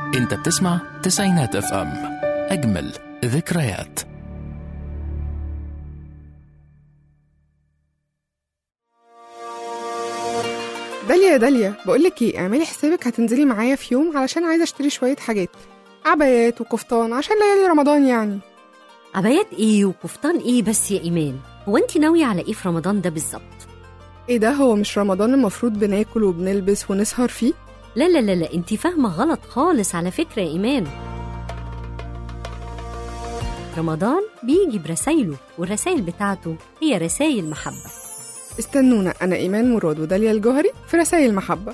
انت بتسمع تسعينات اف ام اجمل ذكريات داليا يا داليا بقولك ايه اعملي حسابك هتنزلي معايا في يوم علشان عايزه اشتري شويه حاجات عبايات وكفتان عشان ليالي رمضان يعني عبايات ايه وكفتان ايه بس يا ايمان هو انت ناويه على ايه في رمضان ده بالظبط ايه ده هو مش رمضان المفروض بناكل وبنلبس ونسهر فيه لا لا لا لا انت فاهمه غلط خالص على فكره يا ايمان رمضان بيجي برسايله والرسايل بتاعته هي رسايل محبه استنونا انا ايمان مراد وداليا الجوهري في رسائل محبه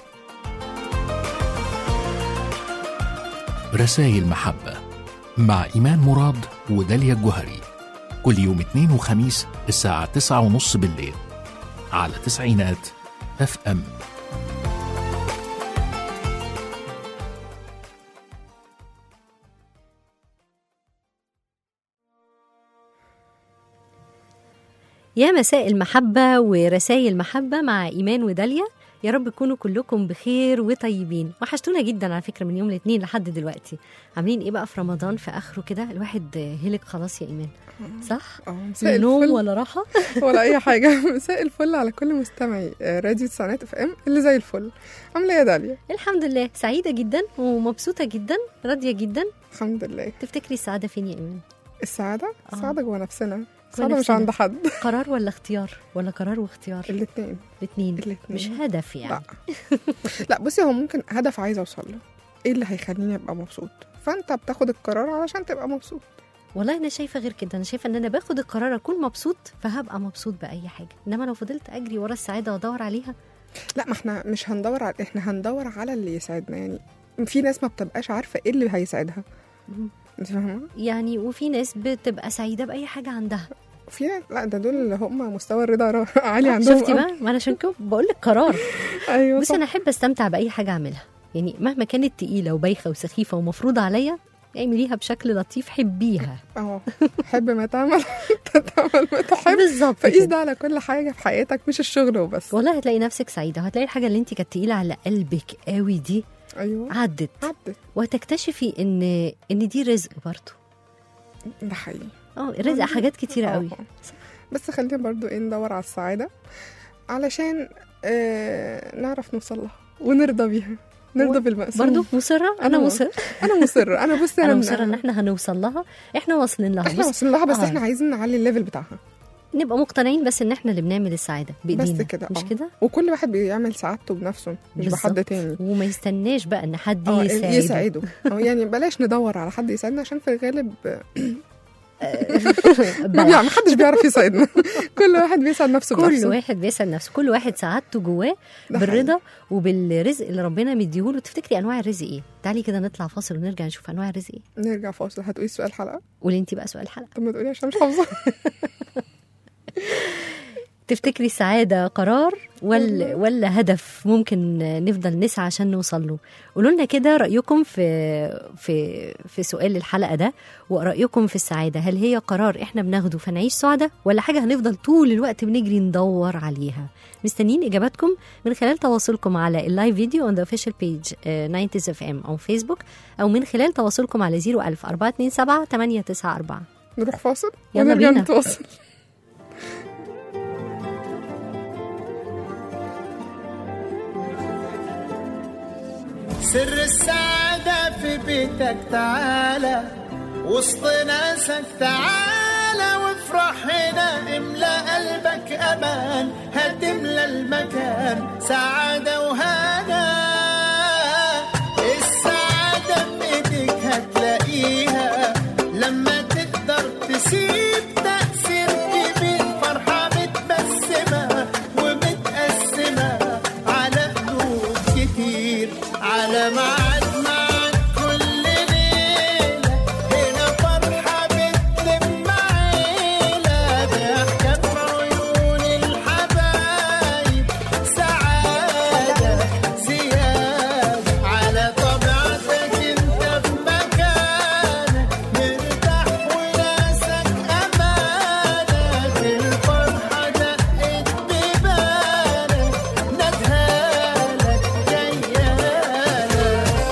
رسائل محبة مع إيمان مراد وداليا الجوهري كل يوم اثنين وخميس الساعة تسعة ونص بالليل على تسعينات اف ام يا مساء المحبة ورسائل محبة مع إيمان وداليا يا رب تكونوا كلكم بخير وطيبين وحشتونا جدا على فكرة من يوم الاثنين لحد دلوقتي عاملين ايه بقى في رمضان في آخره كده الواحد هلك خلاص يا إيمان صح؟ اه مساء نوم الفل ولا راحة؟ ولا اي حاجه مساء الفل على كل مستمعي آه، راديو تسعينات اف ام اللي زي الفل عامله ايه يا داليا الحمد لله سعيدة جدا ومبسوطة جدا راضية جدا الحمد لله تفتكري السعادة فين يا إيمان؟ السعاده آه. السعاده جوه نفسنا السعاده مش نفسنا. عند حد قرار ولا اختيار؟ ولا قرار واختيار؟ الاثنين الاثنين الاتنين. مش هدف يعني لا لا بصي هو ممكن هدف عايزه اوصل له ايه اللي هيخليني ابقى مبسوط فانت بتاخد القرار علشان تبقى مبسوط والله انا شايفه غير كده انا شايفه ان انا باخد القرار اكون مبسوط فهبقى مبسوط باي حاجه انما لو فضلت اجري ورا السعاده وادور عليها لا ما احنا مش هندور على احنا هندور على اللي يساعدنا يعني في ناس ما بتبقاش عارفه ايه اللي هيساعدها مم. انت فاهمه يعني وفي ناس بتبقى سعيده باي حاجه عندها في ناس لا ده دول اللي هم مستوى الرضا را- عالي عندهم شفتي أوي. بقى ما انا عشان كده بقول لك قرار ايوه بس صح. انا احب استمتع باي حاجه اعملها يعني مهما كانت تقيله وبايخه وسخيفه ومفروضه عليا اعمليها بشكل لطيف حبيها اه حب ما تعمل تعمل ما تحب بالظبط فقيس كده. ده على كل حاجه في حياتك مش الشغل وبس والله هتلاقي نفسك سعيده وهتلاقي الحاجه اللي انت كانت تقيله على قلبك قوي دي ايوه عدت عدت وهتكتشفي ان ان دي رزق برضه ده حقيقي اه الرزق حاجات كتيره آه. قوي بس خلينا برضو ايه ندور على السعادة علشان آه نعرف نوصل لها ونرضى بيها نرضى بالمقسوم برضو مصرة أنا أنا مصرة انا مصرة انا بصي أنا من- مصرة إن إحنا هنوصل لها إحنا واصلين لها احنا بص واصلين لها بس آه. احنا عايزين نعلي الليفل بتاعها نبقى مقتنعين بس إن إحنا اللي بنعمل السعادة بإيدينا كده، مش آه. كده وكل واحد بيعمل سعادته بنفسه مش بحد بالظبط. تاني وما يستناش بقى إن حد اه يساعده يساعده أو يعني بلاش ندور على حد يساعدنا عشان في الغالب ما بلح. بيع- محدش بيعرف يساعدنا كل واحد بيساعد نفسه كل بنفسه واحد بيسأل نفسه كل واحد سعادته جواه ده بالرضا وبالرزق اللي ربنا مديهوله تفتكري أنواع الرزق إيه؟ تعالي كده نطلع فاصل ونرجع نشوف أنواع الرزق إيه حقيقي. نرجع فاصل هتقولي سؤال حلقة قولي أنت بقى سؤال الحلقة طب ما تقولي عشان مش حافظة تفتكري السعادة قرار ولا ولا هدف ممكن نفضل نسعى عشان نوصل له قولوا لنا كده رأيكم في في في سؤال الحلقة ده ورأيكم في السعادة هل هي قرار احنا بناخده فنعيش سعداء ولا حاجة هنفضل طول الوقت بنجري ندور عليها مستنيين إجاباتكم من خلال تواصلكم على اللايف فيديو on the official page uh, 90s FM أو فيسبوك أو من خلال تواصلكم على 01000 427 894 نروح فاصل يلا ونرجع بينا. نتواصل سر السعادة في بيتك تعالى وسط ناسك تعالى وافرح هنا املى قلبك امان هتملى المكان سعادة وهنا السعادة في ايديك هتلاقيها لما تقدر تسيب تأثير كبير فرحة متبسمة ومتقسمة على قلوب كتير على ميعاد معاك كل ليلة هنا فرحة بتلم عيلة ضحكة في عيون الحبايب سعادة زيادة على طبيعتك انت في مكانك مرتاح وناسك أمانك الفرحة دقت ببالك ندهالك جيالك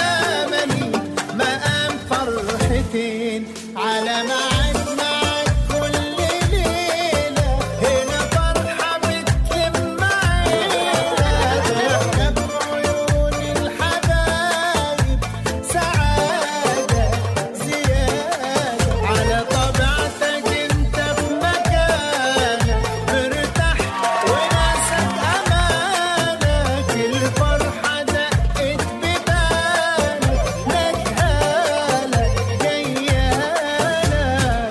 أملي مقام فرحتين على معاد معاك كل ليلة هنا فرحة بتلم عيلة ضحكة بعيون الحبايب سعادة زيادة على طبيعتك انت في مكانك مرتاح وناسك امانك الفرحة دقت ببالك نجهالك جيالك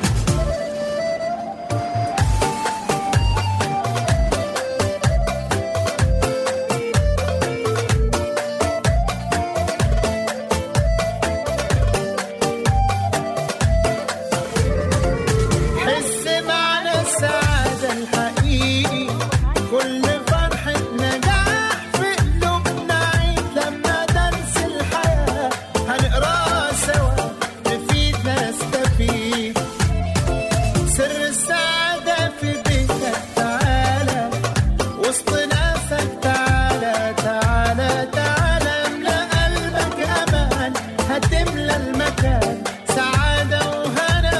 حس معنى السعادة الحقيقي كل فرحة نجاح في قلوبنا عيد لما درس الحياة هنقراه سوا نفيد نستفيد سر السعادة في بيتك تعالى وسط ناسك تعالى تعالى تعالى املى قلبك أمان هتملى المكان سعادة وهنا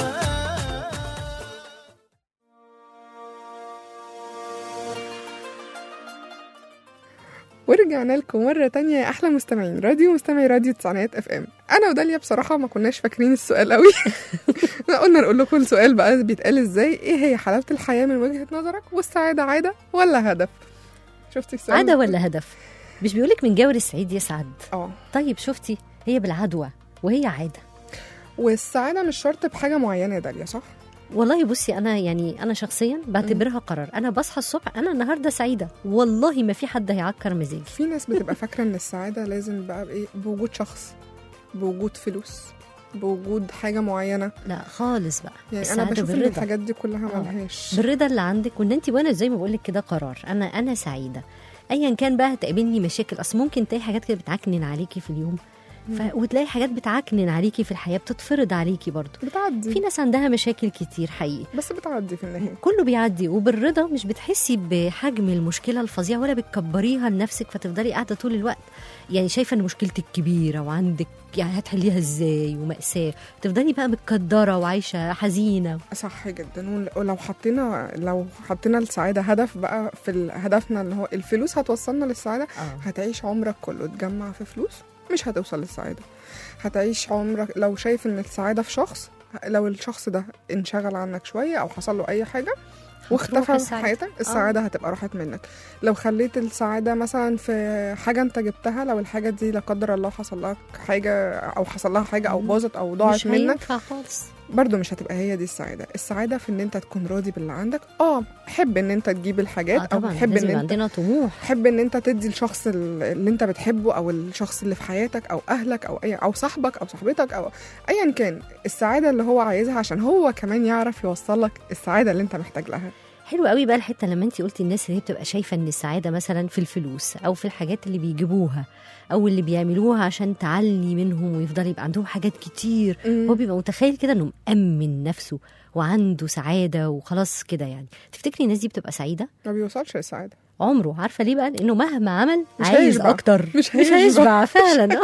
ورجعنا لكم مرة تانية يا أحلى مستمعين راديو مستمعي راديو تسعينات اف ام أنا وداليا بصراحة ما كناش فاكرين السؤال قوي احنا قلنا نقول لكم السؤال بقى بيتقال ازاي ايه هي حلاوة الحياة من وجهة نظرك والسعادة عادة ولا هدف شفتي السؤال عادة ولا هدف مش بيقولك من جاور السعيد يسعد اه طيب شفتي هي بالعدوى وهي عادة والسعادة مش شرط بحاجة معينة يا داليا صح؟ والله بصي انا يعني انا شخصيا بعتبرها قرار انا بصحى الصبح انا النهارده سعيده والله ما في حد هيعكر مزاجي في ناس بتبقى فاكرة ان السعادة لازم بقى بايه بوجود شخص بوجود فلوس بوجود حاجة معينة لا خالص بقى يعني أنا السعادة بشوف إن بالرضا. الحاجات دي كلها آه. ملهاش بالرضا اللي عندك وان انت وانا زي ما بقول لك كده قرار انا انا سعيده ايا كان بقى هتقابلني مشاكل اصل ممكن تلاقي حاجات كده بتعكنن عليكي في اليوم ف... وتلاقي حاجات بتعكنن عليكي في الحياه بتتفرض عليكي برضه بتعدي في ناس عندها مشاكل كتير حقيقي بس بتعدي في النهاية كله بيعدي وبالرضا مش بتحسي بحجم المشكله الفظيعه ولا بتكبريها لنفسك فتفضلي قاعده طول الوقت يعني شايفه ان مشكلتك كبيره وعندك يعني هتحليها ازاي ومأساة تفضلي بقى متكدره وعايشه حزينه صح جدا ول- ولو حطينا لو حطينا السعادة هدف بقى في ال- هدفنا اللي هو الفلوس هتوصلنا للسعادة اه هتعيش عمرك كله تجمع في فلوس مش هتوصل للسعادة هتعيش عمرك لو شايف ان السعادة في شخص لو الشخص ده انشغل عنك شوية او حصل له اي حاجة واختفى في السعادة. حياتك السعادة هتبقى راحت منك لو خليت السعادة مثلا في حاجة انت جبتها لو الحاجة دي لا قدر الله حصل لك حاجة او حصل لها حاجة او مم. باظت او ضاعت مش منك هينفع خالص برضو مش هتبقى هي دي السعادة السعادة في ان انت تكون راضي باللي عندك اه حب ان انت تجيب الحاجات اه او طبعا حب لازم ان يبقى انت عندنا طموح حب ان انت تدي الشخص ال- اللي انت بتحبه او الشخص اللي في حياتك او اهلك او اي او صاحبك او صاحبتك او ايا كان السعاده اللي هو عايزها عشان هو كمان يعرف يوصلك السعاده اللي انت محتاج لها حلو قوي بقى الحته لما انت قلتي الناس اللي هي بتبقى شايفه ان السعاده مثلا في الفلوس او في الحاجات اللي بيجيبوها او اللي بيعملوها عشان تعلي منهم ويفضل يبقى عندهم حاجات كتير مم. هو بيبقى متخيل كده انه مأمن نفسه وعنده سعاده وخلاص كده يعني تفتكري الناس دي بتبقى سعيده ما بيوصلش للسعاده عمره عارفه ليه بقى لانه مهما عمل مش عايز هيشبع. اكتر مش مش هيشبع. هيشبع فعلا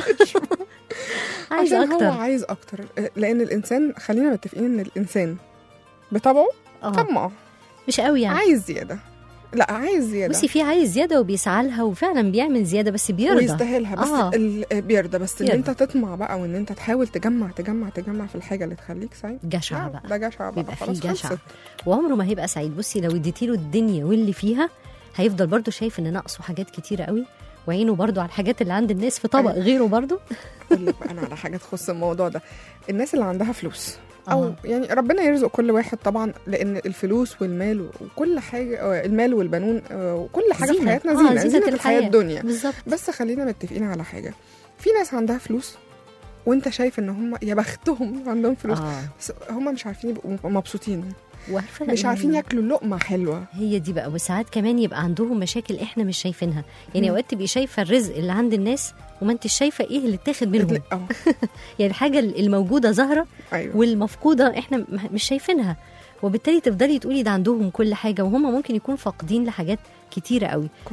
عايز عشان هو اكتر عايز اكتر لان الانسان خلينا متفقين ان الانسان بطبعه اه طماع مش قوي يعني عايز زياده لا عايز زياده بصي في عايز زياده وبيسعى لها وفعلا بيعمل زياده بس بيرضى ويستاهلها بس آه. آه. ال... بيرضى بس ان يرضى. انت تطمع بقى وان انت تحاول تجمع تجمع تجمع في الحاجه اللي تخليك سعيد جشع لا، بقى ده جشع بقى بيبقى فيه خلاص جشع خلصت. وعمره ما هيبقى سعيد بصي لو اديتيله الدنيا واللي فيها هيفضل برضه شايف ان ناقصه حاجات كتيره قوي وعينه برضه على الحاجات اللي عند الناس في طبق أيوة. غيره برضه اقول لك بقى انا على حاجه تخص الموضوع ده الناس اللي عندها فلوس او آه. يعني ربنا يرزق كل واحد طبعا لان الفلوس والمال وكل حاجه آه، المال والبنون آه، وكل حاجه في زينة. حياتنا آه، زينه زينة زينه الحياه الحياة. الدنيا بالظبط بس خلينا متفقين على حاجه في ناس عندها فلوس وانت شايف ان هم يا بختهم عندهم فلوس اه بس هم مش عارفين يبقوا مبسوطين وعارفه مش إن عارفين ياكلوا لقمه حلوه هي دي بقى وساعات كمان يبقى عندهم مشاكل احنا مش شايفينها يعني مم. اوقات تبقي شايفه الرزق اللي عند الناس وما انتش شايفه ايه اللي اتاخد منهم اه يعني الحاجه الموجوده ظاهره ايوه والمفقوده احنا م- مش شايفينها وبالتالي تفضلي تقولي ده عندهم كل حاجه وهم ممكن يكونوا فاقدين لحاجات كتيره قوي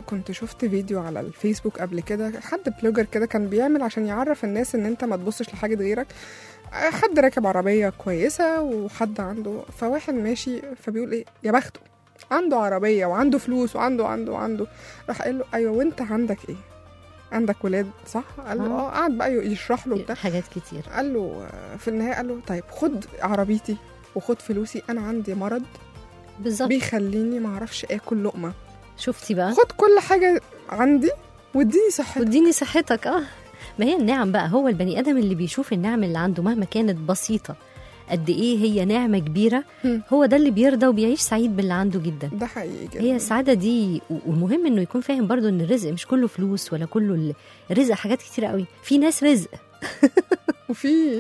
كنت شفت فيديو على الفيسبوك قبل كده حد بلوجر كده كان بيعمل عشان يعرف الناس ان انت ما تبصش لحاجه غيرك آه، حد راكب عربيه كويسه وحد عنده فواحد ماشي فبيقول ايه يا بخته عنده عربيه وعنده فلوس وعنده وعنده وعنده راح قال له ايوه وانت عندك ايه عندك ولاد صح قال له آه. اه قعد بقى يشرح له بتاع حاجات كتير قال له آه، في النهايه قال له طيب خد عربيتي وخد فلوسي انا عندي مرض بالظبط بيخليني ما اعرفش اكل لقمه شفتي بقى خد كل حاجه عندي واديني صحتك واديني صحتك اه ما هي النعم بقى هو البني ادم اللي بيشوف النعم اللي عنده مهما كانت بسيطه قد ايه هي نعمه كبيره هم. هو ده اللي بيرضى وبيعيش سعيد باللي عنده جدا ده حقيقي جدا هي السعاده دي و- والمهم انه يكون فاهم برضو ان الرزق مش كله فلوس ولا كله ال- الرزق حاجات كتيره قوي في ناس رزق وفي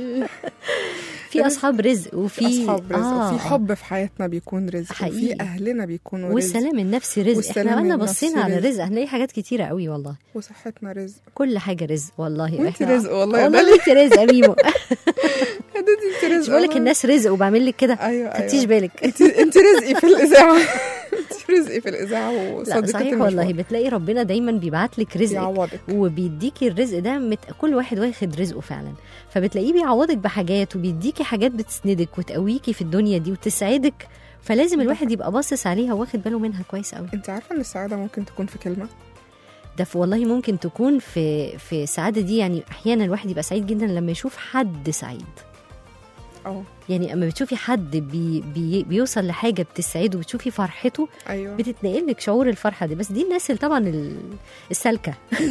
في رزق. اصحاب رزق وفي اصحاب رزق آه، وفي حب في حياتنا بيكون رزق حقيقي. وفي اهلنا بيكونوا رزق والسلام النفسي رزق والسلام احنا قلنا النفسي بصينا على رزق. الرزق هنلاقي حاجات كتيره قوي والله وصحتنا رزق كل حاجه رزق والله وانت إحنا- رزق والله يا والله داليا انت رزق يا ميمو يا دودي انت رزق مش بقول لك والله. الناس رزق وبعمل لك كده ايوه خدتيش ايوه بالك انت انت رزقي في الاذاعه انت رزقي في الاذاعه وصديقتي لا صحيح المشوار. والله بتلاقي ربنا دايما بيبعت لك رزقك بيعوضك وبيديكي الرزق ده مت... كل واحد واخد رزقه فعلا فبتلاقيه بيعوضك بحاجات وبيديكي حاجات بتسندك وتقويكي في الدنيا دي وتسعدك فلازم الواحد يبقى باصص عليها واخد باله منها كويس قوي انت عارفه ان السعاده ممكن تكون في كلمه ده في والله ممكن تكون في في السعاده دي يعني احيانا الواحد يبقى سعيد جدا لما يشوف حد سعيد اه يعني اما بتشوفي حد بي بي بيوصل لحاجه بتسعده وبتشوفي فرحته ايوه بتتنقل لك شعور الفرحه دي بس دي الناس اللي طبعا ال- السالكه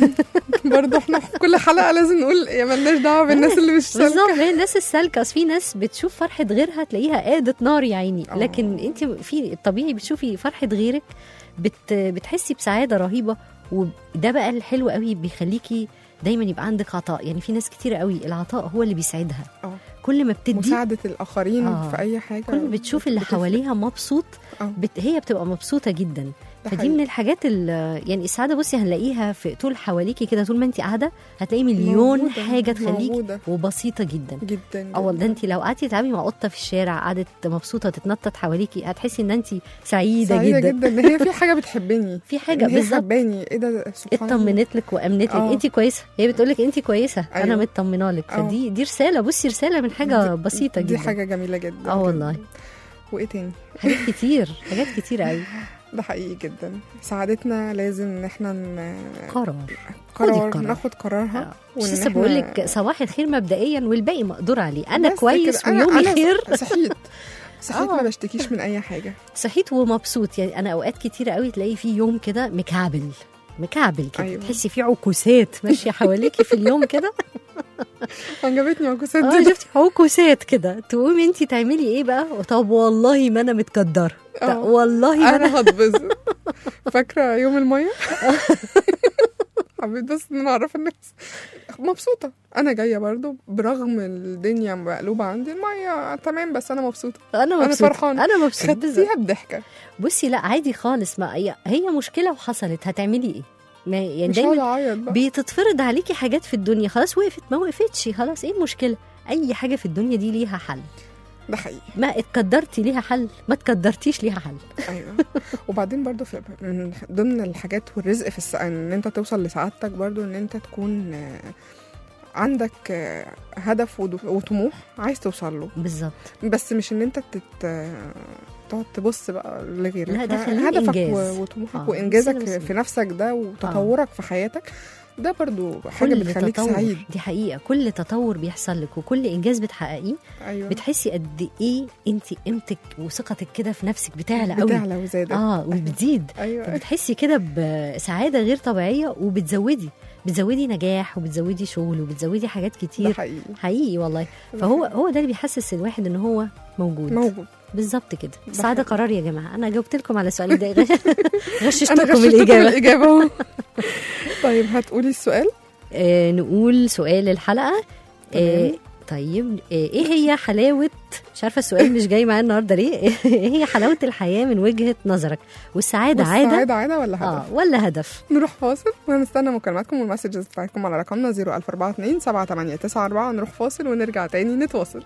برضه احنا في كل حلقه لازم نقول يا ملناش دعوه بالناس اللي مش بالظبط سالكه هي الناس السالكه أصل في ناس بتشوف فرحه غيرها تلاقيها قادت نار يا عيني آه. لكن انت في الطبيعي بتشوفي فرحه غيرك بت بتحسي بسعاده رهيبه وده بقى الحلو قوي بيخليكي دايما يبقى عندك عطاء يعني في ناس كتير قوي العطاء هو اللي بيسعدها اه كل ما بتدي مساعده الاخرين آه. في اي حاجه كل ما بتشوف اللي بتفرق. حواليها مبسوط آه. بت... هي بتبقى مبسوطه جدا ده فدي حقيقي. من الحاجات ال- يعني السعاده بصي هنلاقيها في طول حواليكي كده طول ما انت قاعده هتلاقي مليون موجودة، حاجه تخليكي موجودة وبسيطه جدا جدا اه والله جداً. انت لو قعدتي تلعبي مع قطه في الشارع قعدت مبسوطه تتنطط حواليكي هتحسي ان انت سعيده, سعيده جدا, جدا ان هي في حاجه بتحبني في حاجه إن هي بالظبط حباني ايه ده سبحان الله اطمنت لك وامنت لك اه. انت كويسه هي بتقول لك انت كويسه انا أيوة. مطمنه لك اه. فدي دي رساله بصي رساله من حاجه دي- بسيطه دي جدا حاجه جميله جدا اه والله. جداً. وايه تاني حاجات كتير حاجات كتير قوي ده حقيقي جدا سعادتنا لازم ان احنا ن... قرار خدي قرار القرار. ناخد قرارها مش وإن لسه إحنا- بقول لك صباح الخير مبدئيا والباقي مقدور عليه انا بس كويس كده. أنا- ويومي أنا خير صحيت صحيت آه. ما بشتكيش من اي حاجه صحيت ومبسوط يعني انا اوقات كتيره قوي تلاقي في يوم كده مكعبل مكعبل كده أيوة. تحسي فيه عكوسات ماشيه حواليكي في اليوم كده عجبتني عكوسات اه دي شفتي عكوسات كده تقومي انت تعملي ايه بقى طب والله ما انا متقدره لا آه. والله ما انا انا هتبسط فاكره يوم الميه حبيت بس ان انا اعرف الناس مبسوطه انا جايه برضو برغم الدنيا مقلوبه عندي الميه تمام بس انا مبسوطه انا أنا مبسوطه فرحانة. انا مبسوطه بالظبط خدتيها بضحكه بصي لا عادي خالص ما هي هي مشكله وحصلت هتعملي ايه ما يعني مش دايما هقعد اعيط بقى بتتفرض عليكي حاجات في الدنيا خلاص وقفت ما وقفتش خلاص ايه المشكله اي حاجه في الدنيا دي ليها حل ده حقيقي ما اتقدرتي ليها حل ما اتقدرتيش ليها حل ايوه وبعدين برضو في من ضمن الحاجات والرزق في السعادة ان انت توصل لسعادتك برضو ان انت تكون آه، عندك آه، هدف ود- وطموح عايز توصل له بالظبط بس مش ان انت تت... آه، تقعد تبص بقى لغيرك لا، ده ف- خليه هدفك إنجاز. و- وطموحك آه، وانجازك بس- بس- في نفسك ده وتطورك في حياتك ده برضو حاجه كل بتخليك تطور سعيد دي حقيقه كل تطور بيحصل لك وكل انجاز بتحققيه ايوه بتحسي قد ايه انت قيمتك وثقتك كده في نفسك بتعلى قوي بتعلى وزادت اه وبتزيد ايوه بتحسي كده بسعاده غير طبيعيه وبتزودي بتزودي نجاح وبتزودي شغل وبتزودي حاجات ده كتير حقيقي حقيقي والله ده فهو حقيقي. هو ده اللي بيحسس الواحد ان هو موجود موجود بالظبط كده ده السعاده حقيقي. قرار يا جماعه انا جاوبت لكم على السؤال ده انا غششتكم غششتكم الاجابه الاجابه اهو طيب هتقولي السؤال آه نقول سؤال الحلقه آه تمام. طيب آه ايه هي حلاوه مش عارفه السؤال مش جاي معايا النهارده ليه ايه هي حلاوه الحياه من وجهه نظرك والسعاده عاده والسعادة عادة ولا هدف؟ اه ولا هدف نروح فاصل وهنستنى مكالماتكم والمسجز بتاعتكم على رقمنا 00424 7894 نروح فاصل ونرجع تاني نتواصل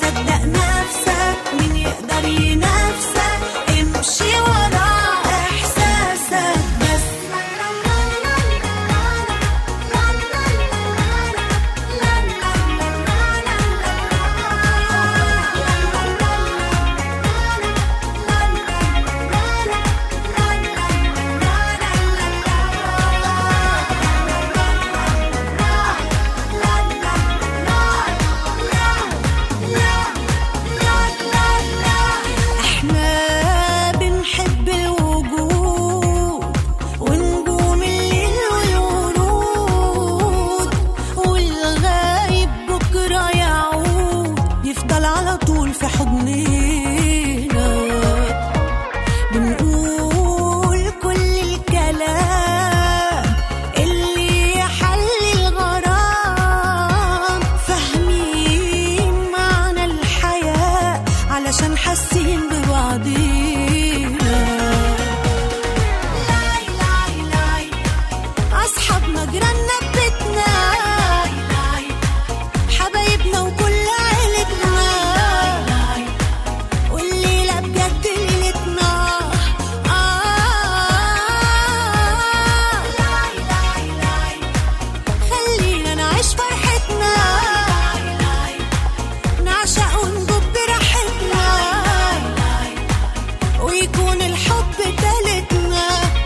تصدق نفسك مين يقدر ينافسك امشي ورا احساسك بس احنا بنحب الوجود ونجوم الليل والورود والغايب بكره يعود يفضل على طول في حضننا بنقول كل الكلام اللي يحل الغرام فاهمين معنى الحياة علشان حاسين ببعضينا لاي لاي لاي أصحابنا جيراننا بيتنا حبايبنا وكل عيلتنا والليلة بجد ليلتنا آه لاي لاي لاي خلينا نعيش فرحتنا نعشق ونجوب براحتنا ويكون الحب تالتنا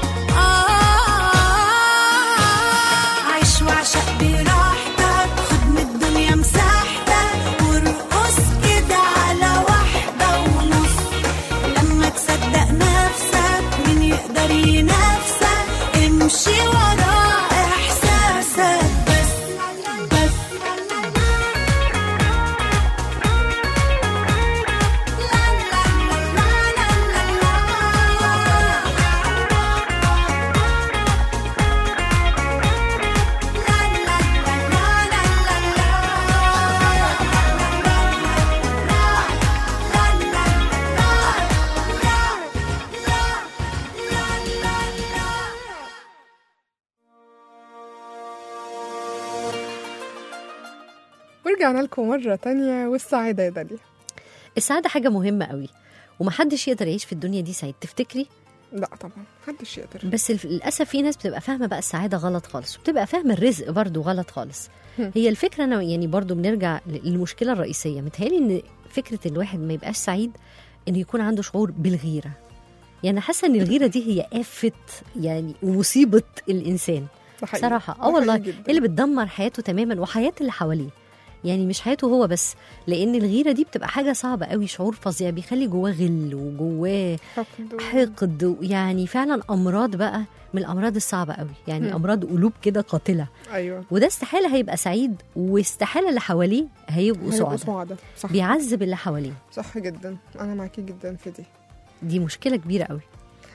آه عيش وعشق براحتك خد من الدنيا مساحتك وارقص كده على واحدة ونص لما تصدق نفسك مين يقدر ينافسك امشي ورا احساسك بس بس ورجعنا لكم مرة تانية والسعادة يا داليا السعاده حاجه مهمه قوي ومحدش يقدر يعيش في الدنيا دي سعيد تفتكري لا طبعا محدش يقدر بس الف- للاسف في ناس بتبقى فاهمه بقى السعاده غلط خالص وبتبقى فاهمه الرزق برضو غلط خالص هم. هي الفكره انا يعني برضو بنرجع للمشكله الرئيسيه متهيألي ان فكره الواحد ما يبقاش سعيد ان يكون عنده شعور بالغيره يعني حاسه ان الغيره دي هي آفة يعني ومصيبه الانسان ده حقيقي. صراحه ده اه والله حقيقي جداً. اللي بتدمر حياته تماما وحياه اللي حواليه يعني مش حياته هو بس لان الغيره دي بتبقى حاجه صعبه قوي شعور فظيع بيخلي جواه غل وجواه حقد و- حقد يعني فعلا امراض بقى من الامراض الصعبه قوي يعني مم. امراض قلوب كده قاتله ايوه وده استحاله هيبقى سعيد واستحاله اللي حواليه هيبقوا هيبقوا سعداء سعداء صح بيعذب اللي حواليه صح جدا انا معاكي جدا في دي دي مشكله كبيره قوي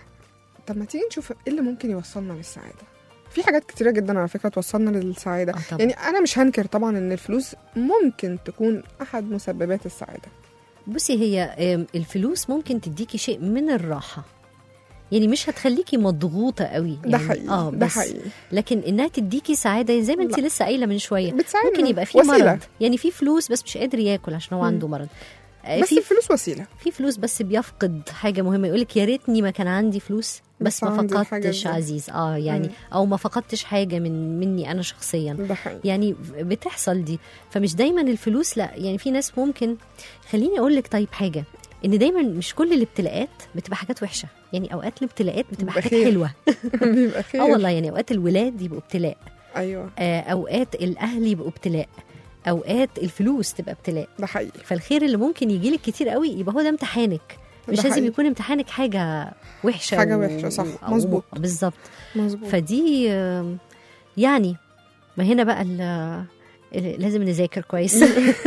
طب ما تيجي نشوف ايه اللي ممكن يوصلنا للسعاده في حاجات كتيره جدا على فكره توصلنا للسعاده آه طبعا. يعني انا مش هنكر طبعا ان الفلوس ممكن تكون احد مسببات السعاده بصي هي آم، الفلوس ممكن تديكي شيء من الراحه يعني مش هتخليكي مضغوطه قوي ده يعني حقيقي اه ده بس حقيقي لكن انها تديكي سعاده زي ما انت لا. لسه قايله من شويه بتساعدنا ممكن يبقى في وسيلة. مرض يعني في فلوس بس مش قادر ياكل عشان هو مم. عنده مرض آه، بس في الفلوس وسيله في فلوس بس بيفقد حاجه مهمه يقولك يا ريتني ما كان عندي فلوس بس, بس ما عندي الحاجة فقدتش دي. عزيز اه يعني مم. او ما فقدتش حاجه من مني انا شخصيا ده حقيقي يعني بتحصل دي فمش دايما الفلوس لا يعني في ناس ممكن خليني اقول لك طيب حاجه ان دايما مش كل الابتلاءات بتبقى حاجات وحشه يعني اوقات الابتلاءات بتبقى بيبقى حاجات خير. حلوه بيبقى خير اه والله يعني اوقات الولاد يبقوا ابتلاء ايوه آه اوقات الاهل يبقوا ابتلاء اوقات الفلوس تبقى ابتلاء ده حقيقي فالخير اللي ممكن يجي لك كتير قوي يبقى هو ده امتحانك مش ده لازم حقيقي. يكون امتحانك حاجه وحشه حاجة وحشة، صح. أو- مظبوط. بالظبط مظبوط فدي آم، يعني ما هنا بقى ال- ال- لازم نذاكر كويس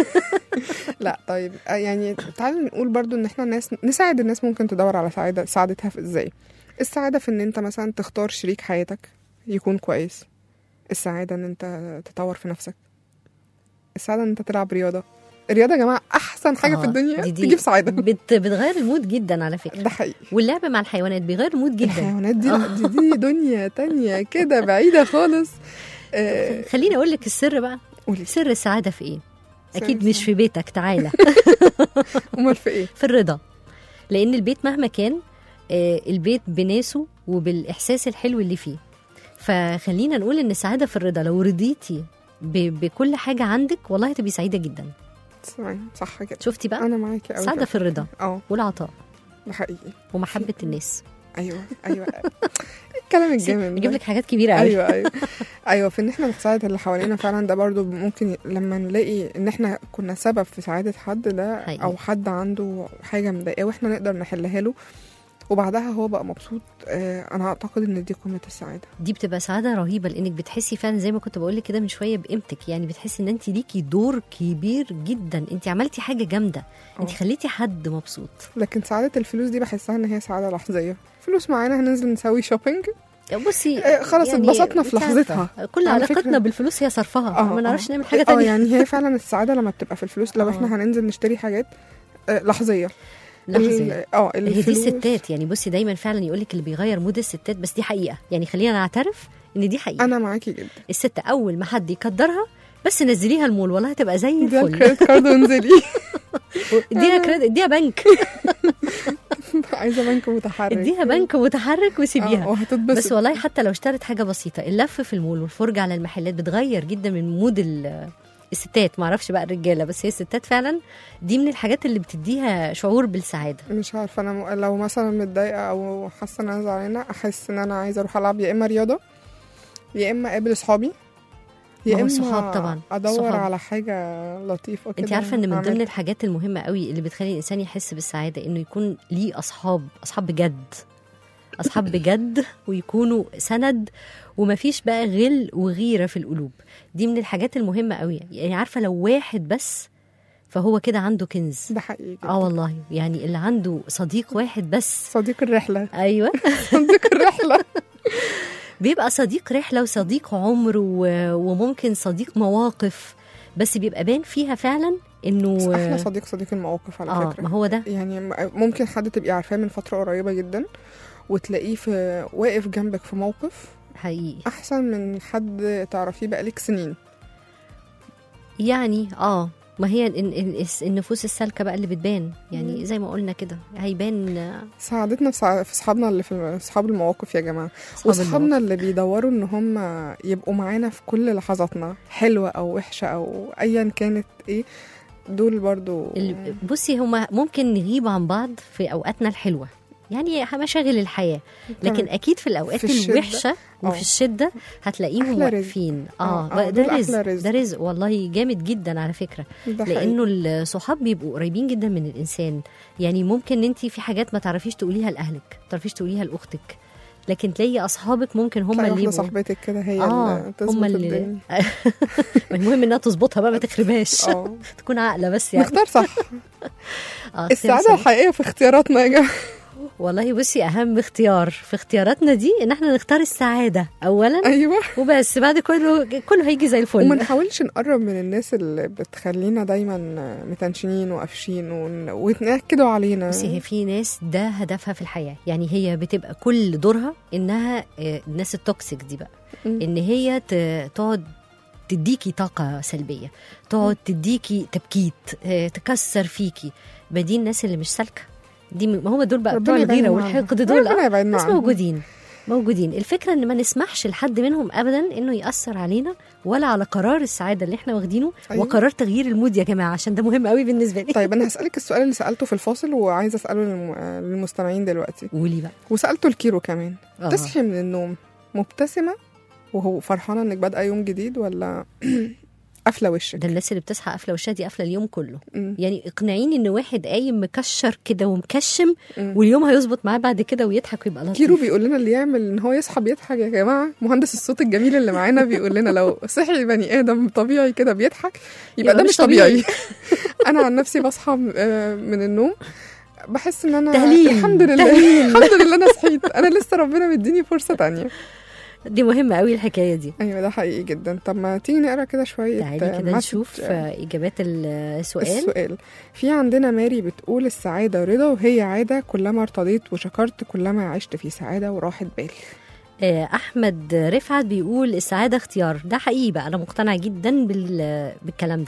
لا طيب آه، يعني تعالى نقول برضو ان احنا الناس نساعد الناس ممكن تدور على سعادة سعادتها في ازاي السعادة في ان انت مثلا تختار شريك حياتك يكون كويس السعادة ان انت تطور في نفسك السعادة ان انت تلعب رياضة الرياضة يا جماعة احسن حاجة في آه، الدنيا دي- دي تجيب سعادة بت بتغير المود جدا على فكره ده حقيقي واللعب مع الحيوانات بيغير المود جدا الحيوانات دي لا دي, دي دنيا تانية كده بعيدة خالص آه، خليني اقول لك السر بقى قولي سر السعاده في ايه اكيد مش في بيتك تعالى امال في ايه في الرضا لان البيت مهما كان آه، البيت بناسه وبالاحساس الحلو اللي فيه فخلينا نقول ان السعاده في الرضا لو رضيتي ب- بكل حاجه عندك والله هتبقي سعيده جدا تمام صح كده شفتي بقى انا معاكي قوي السعاده في الرضا اه والعطاء ده حقيقي ومحبه الناس ايوه ايوه الكلام الجامد بيجيب ده. لك حاجات كبيره قوي ايوه ايوه ايوه في ان احنا نساعد اللي حوالينا فعلا ده برضو ممكن ي- لما نلاقي ان احنا كنا سبب في سعاده حد ده حقيقي. او حد عنده حاجه مضايقاه واحنا نقدر نحلها له وبعدها هو بقى مبسوط آه انا اعتقد ان دي قمه السعاده دي بتبقى سعاده رهيبه لانك بتحسي فعلا زي ما كنت بقول لك كده من شويه بقيمتك يعني بتحسي ان انت ليكي دور كبير جدا انت عملتي حاجه جامده انت اه. خليتي حد مبسوط لكن سعاده الفلوس دي بحسها ان هي سعاده لحظيه فلوس معانا هننزل نسوي شوبينج بصي آه، خلاص اتبسطنا في انت عارفة، لحظتها. كل على علاقتنا فكرة- بالفلوس هي صرفها اه ما نعرفش اه. نعمل حاجه اه تانية يعني هي فعلا السعاده لما بتبقى في الفلوس لو اه. احنا هننزل نشتري حاجات آه، لحظيه لحظه ال- اه هي دي الفلوس- الستات يعني بصي دايما فعلا يقول لك اللي بيغير مود الستات بس دي حقيقه يعني خلينا نعترف ان دي حقيقه انا معاكي جدا الست اول ما حد يقدرها بس نزليها المول والله هتبقى زي اديها الفل الكريدت كارد وانزلي اديها كريدت اديها بنك عايزه بنك متحرك اديها بنك متحرك اه وسيبيها وهتتبسط بس والله حتى لو اشترت حاجه بسيطه اللف في المول والفرجه على المحلات بتغير جدا من مود ال- الستات معرفش بقى الرجاله بس هي الستات فعلا دي من الحاجات اللي بتديها شعور بالسعاده مش عارفه انا م- لو مثلا متضايقه او حاسه ان انا زعلانه احس ان انا عايزه اروح العب يا اما رياضه يا اما اقابل اصحابي يا ما هو اما الصحاب طبعا، ادور الصحاب. على حاجه لطيفه كده انت عارفه ان من أعملها. ضمن الحاجات المهمه قوي اللي بتخلي الانسان يحس بالسعاده انه يكون ليه اصحاب اصحاب بجد اصحاب بجد ويكونوا سند ومفيش بقى غل وغيره في القلوب دي من الحاجات المهمه قوي يعني عارفه لو واحد بس فهو كده عنده كنز ده حقيقي جدا. اه والله يعني اللي عنده صديق واحد بس صديق الرحله ايوه صديق الرحله بيبقى صديق رحله وصديق عمر و- وممكن صديق مواقف بس بيبقى بان فيها فعلا انه بس احلى صديق صديق المواقف على اه فكره ما هو ده يعني م- ممكن حد تبقي عارفاه من فتره قريبه جدا وتلاقيه في واقف جنبك في موقف حقيقي احسن من حد تعرفيه بقالك سنين يعني اه ما هي ال- ال- الس- النفوس السالكه بقى اللي بتبان يعني مم. زي ما قلنا كده هيبان آه، سعادتنا في سع- في اصحابنا اللي في اصحاب المواقف يا جماعه أصحاب واصحابنا اللي بيدوروا ان هم يبقوا معانا في كل لحظاتنا حلوه او وحشه او ايا كانت ايه دول برضو ال- بصي هما ممكن نغيب عن بعض في اوقاتنا الحلوه يعني مشاغل الحياه لكن تمام. اكيد في الاوقات في الشدة. الوحشه وفي آه. الشده هتلاقيهم أحلى رزق. واقفين آه، اه, آه، ده دول رزق أحلى رزق. ده رزق والله جامد جدا على فكره ده حقيقي. لانه الصحاب بيبقوا قريبين جدا من الانسان يعني ممكن انت في حاجات ما تعرفيش تقوليها لاهلك ما تعرفيش تقوليها لاختك لكن تلاقي اصحابك ممكن هم تلاقي اللي واحده يبقوا صاحبتك كده هي اه اللي تظبط هم الدنيا اللي المهم انها تظبطها بقى ما تخربهاش اه تكون عاقله بس يعني نختار صح آه، السعاده اختيار الحقيقيه في اختياراتنا يا جماعه صحيح. والله بصي اهم اختيار في اختياراتنا دي ان احنا نختار السعاده اولا ايوه وبس بعد كله كله هيجي زي وما الفل نحاولش نقرب من الناس اللي بتخلينا دايما متنشنين وقافشين ون- ويتنكدوا علينا بصي هي في ناس ده هدفها في الحياه يعني هي بتبقى كل دورها انها آه، الناس التوكسيك دي بقى مم. ان هي ت- تقعد تديكي طاقة سلبية تقعد تديكي تبكيت آه، تكسر فيكي ما دي الناس اللي مش سالكة دي م- ما هم دول بقى بتوع ربنا الغيرة يبعدنا عنهم. والحقد دول ربنا آه، يبعدنا ناس عنهم. موجودين موجودين الفكرة ان ما نسمحش لحد منهم ابدا انه يأثر علينا ولا على قرار السعادة اللي احنا واخدينه أيوة. وقرار تغيير المود يا جماعة عشان ده مهم قوي بالنسبة لي طيب انا هسالك السؤال اللي سالته في الفاصل وعايزه اساله للم- للمستمعين دلوقتي قولي بقى وسالته لكيرو كمان آه. تصحي من النوم مبتسمه وهو فرحانه انك بادئه يوم جديد ولا قافله وشك ده الناس اللي بتصحى قافلة وشها دي قافلة اليوم كله مم. يعني اقنعيني ان واحد قايم مكشر كده ومكشم مم. واليوم هيظبط معاه بعد كده ويضحك ويبقى لطيف كيرو بيقول لنا اللي يعمل ان هو يصحى بيضحك يا جماعه مهندس الصوت الجميل اللي معانا بيقول لنا لو صحي بني ادم طبيعي كده بيضحك يبقى, ده مش طبيعي, انا عن نفسي بصحى م- آه، من النوم بحس ان انا تهليل. الحمد لله تهليل. الحمد لله انا صحيت انا لسه ربنا مديني فرصه تانية دي مهمة قوي الحكاية دي ايوه ده حقيقي جدا طب ما تيجي نقرا كده شويه تعالي آه، كده مسج، نشوف آه، آه، إجابات السؤال السؤال في عندنا ماري بتقول السعادة رضا وهي عادة كلما ارتضيت وشكرت كلما عشت في سعادة وراحة بال آه، أحمد رفعت بيقول السعادة اختيار ده حقيقي بقى أنا مقتنعة جدا بال- بالكلام ده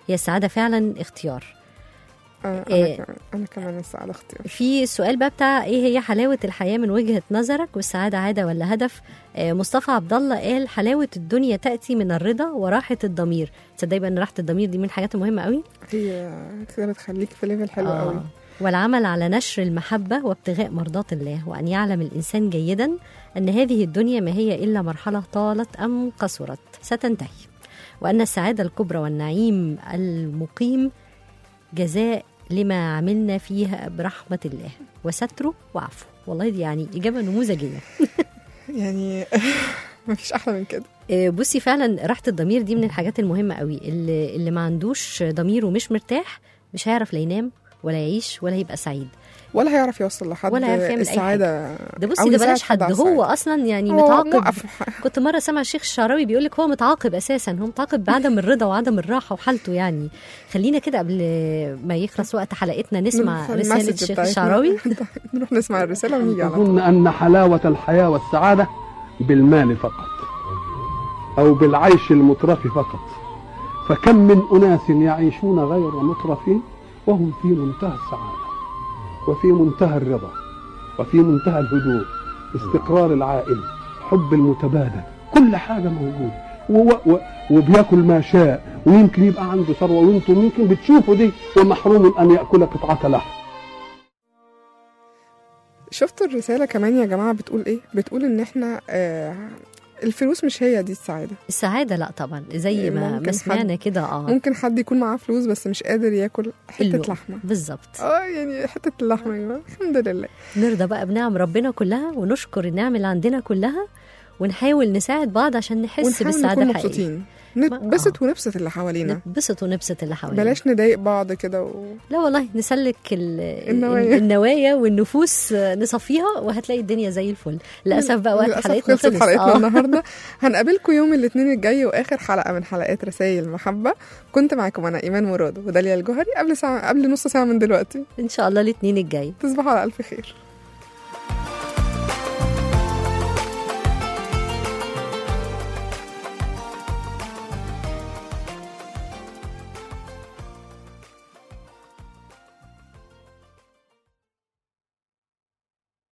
هي السعاده فعلا اختيار آه إيه. انا كمان انا كمان السعاده اختيار في السؤال بقى بتاع ايه هي حلاوه الحياه من وجهه نظرك والسعاده عاده ولا هدف آه، مصطفى عبد الله قال حلاوه الدنيا تاتي من الرضا وراحه الضمير تصدقي بقى ان راحه الضمير دي من الحاجات المهمه قوي هي كده بتخليك في ليفل حلو آه. قوي والعمل على نشر المحبة وابتغاء مرضاة الله وأن يعلم الإنسان جيدا أن هذه الدنيا ما هي إلا مرحلة طالت أم قصرت ستنتهي وأن السعادة الكبرى والنعيم المقيم جزاء لما عملنا فيها برحمة الله وستره وعفو والله دي يعني إجابة نموذجية يعني مفيش احلى من كده آه، بصي فعلا راحة الضمير دي من الحاجات المهمة قوي اللي, اللي ما عندوش ضمير ومش مرتاح مش هيعرف لا ينام ولا يعيش ولا يبقى سعيد ولا هيعرف يوصل لحد ولا هيعرف يعمل أي السعاده ده بصي أو ده يساعد بلاش حد على هو السعادة. اصلا يعني هو متعاقب موقف كنت مره سامع الشيخ الشعراوي بيقول لك هو متعاقب اساسا هو متعاقب بعدم الرضا وعدم الراحه وحالته يعني خلينا كده قبل ما يخلص وقت حلقتنا نسمع نروح رساله المسج الشيخ بتاعتنا. الشعراوي نروح نسمع الرساله ونيجي على طول أظن أن حلاوة الحياة والسعادة بالمال فقط أو بالعيش المترف فقط فكم من أناس يعيشون غير مترفين وهم في منتهى السعادة وفي منتهى الرضا وفي منتهى الهدوء استقرار العائلة حب المتبادل كل حاجة موجودة و- و- وبياكل ما شاء ويمكن يبقى عنده ثروة وانتم يمكن بتشوفوا دي ومحروم أن يأكل قطعة لحم شفتوا الرساله كمان يا جماعه بتقول ايه بتقول ان احنا آه الفلوس مش هي دي السعاده السعاده لا طبعا زي ما ممكن ما سمعنا حد- كده اه ممكن حد يكون معاه فلوس بس مش قادر ياكل حته اللقمة. لحمه بالظبط اه يعني حته اللحمه يا جماعه الحمد لله نرضى بقى بنعم ربنا كلها ونشكر النعم اللي عندنا كلها ونحاول نساعد بعض عشان نحس ونحاول بالسعاده نكون الحقيقيه مبسوطين نتبسط ونبسط اللي حوالينا نتبسط ونبسط اللي حوالينا بلاش نضايق بعض كده و... لا والله نسلك ال- النوايا. النوايا والنفوس نصفيها وهتلاقي الدنيا زي الفل للاسف بقى وقت للأسف حلقتنا خلصت خلص حلقتنا آه. النهارده هنقابلكم يوم الاثنين الجاي واخر حلقه من حلقات رسائل المحبه كنت معاكم انا ايمان مراد وداليا الجوهري قبل ساعه قبل نص ساعه من دلوقتي ان شاء الله الاثنين الجاي تصبحوا على الف خير